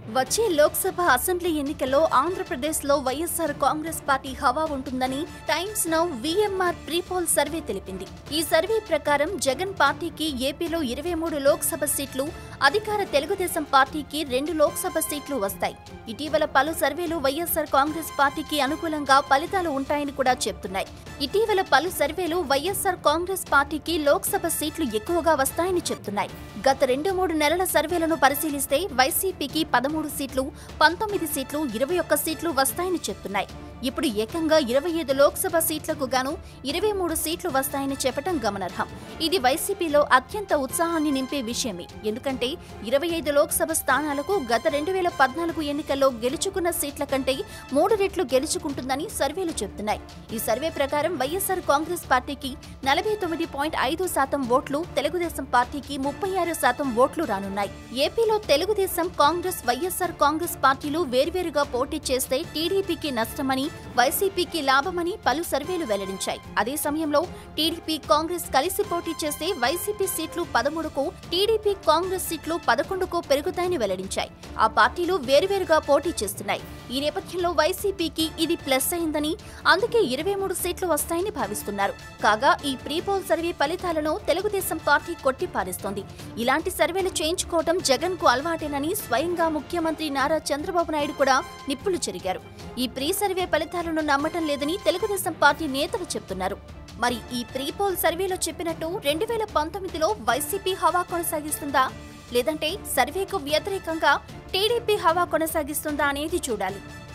వచ్చే లోక్సభ అసెంబ్లీ ఎన్నికల్లో ఆంధ్రప్రదేశ్లో వైఎస్ఆర్ కాంగ్రెస్ పార్టీ హవా ఉంటుందని Times Now VMR prepoll survey తెలిపింది ఈ సర్వే ప్రకారం జగన్ పార్టీకి ఏపీలో ఇరవై మూడు లోక్సభ సీట్లు అధికార తెలుగుదేశం పార్టీకి రెండు లోక్సభ సీట్లు వస్తాయి ఇటీవల పలు సర్వేలు వైఎస్ఆర్ కాంగ్రెస్ పార్టీకి అనుకూలంగా ఫలితాలు ఉంటాయని కూడా చెప్తున్నాయి ఇటీవల పలు సర్వేలు వైఎస్ఆర్ కాంగ్రెస్ పార్టీకి లోక్సభ సీట్లు ఎక్కువగా వస్తాయని చెప్తున్నాయి గత రెండు మూడు నెలల సర్వేలను పరిశీలిస్తే వైసీపీకి పదమూడు సీట్లు పంతొమ్మిది సీట్లు ఇరవై ఒక్క సీట్లు వస్తాయని చెప్తున్నాయి ఇప్పుడు ఏకంగా ఇరవై ఐదు లోక్సభ సీట్లకు గాను ఇరవై మూడు సీట్లు వస్తాయని చెప్పడం గమనార్హం ఇది వైసీపీలో అత్యంత ఉత్సాహాన్ని నింపే విషయమే ఎందుకంటే ఇరవై ఐదు లోక్సభ స్థానాలకు గత రెండు వేల పద్నాలుగు ఎన్నికల్లో గెలుచుకున్న సీట్ల కంటే మూడు రెట్లు గెలుచుకుంటుందని సర్వేలు చెబుతున్నాయి ఈ సర్వే ప్రకారం వైఎస్ఆర్ కాంగ్రెస్ పార్టీకి నలభై తొమ్మిది పాయింట్ ఐదు శాతం ఓట్లు తెలుగుదేశం పార్టీకి ముప్పై ఆరు శాతం ఓట్లు రానున్నాయి ఏపీలో తెలుగుదేశం కాంగ్రెస్ వైఎస్ఆర్ కాంగ్రెస్ పార్టీలు వేర్వేరుగా పోటీ చేస్తే టీడీపీకి నష్టమని వైసీపీకి లాభమని పలు సర్వేలు వెల్లడించాయి అదే సమయంలో టీడీపీ కాంగ్రెస్ కలిసి పోటీ చేస్తే వైసీపీ సీట్లు పదమూడుకు టీడీపీ కాంగ్రెస్ సీట్లు పదకొండుకు పెరుగుతాయని వెల్లడించాయి ఆ పార్టీలు వేరువేరుగా పోటీ చేస్తున్నాయి ఈ నేపథ్యంలో వైసీపీకి ఇది ప్లస్ అయిందని అందుకే ఇరవై మూడు సీట్లు వస్తాయని భావిస్తున్నారు కాగా ఈ ప్రీపోల్ సర్వే ఫలితాలను తెలుగుదేశం పార్టీ కొట్టిపారేస్తోంది ఇలాంటి సర్వేలు చేయించుకోవడం జగన్ కు అలవాటేనని స్వయంగా ముఖ్యమంత్రి నారా చంద్రబాబు నాయుడు కూడా నిప్పులు చెరిగారు ఈ ప్రీ సర్వే ఫలితాలను నమ్మటం లేదని తెలుగుదేశం పార్టీ నేతలు చెప్తున్నారు మరి ఈ ప్రీపోల్ సర్వేలో చెప్పినట్టు రెండు వేల పంతొమ్మిదిలో వైసీపీ హవా కొనసాగిస్తుందా లేదంటే సర్వేకు వ్యతిరేకంగా టీడీపీ హవా కొనసాగిస్తుందా అనేది చూడాలి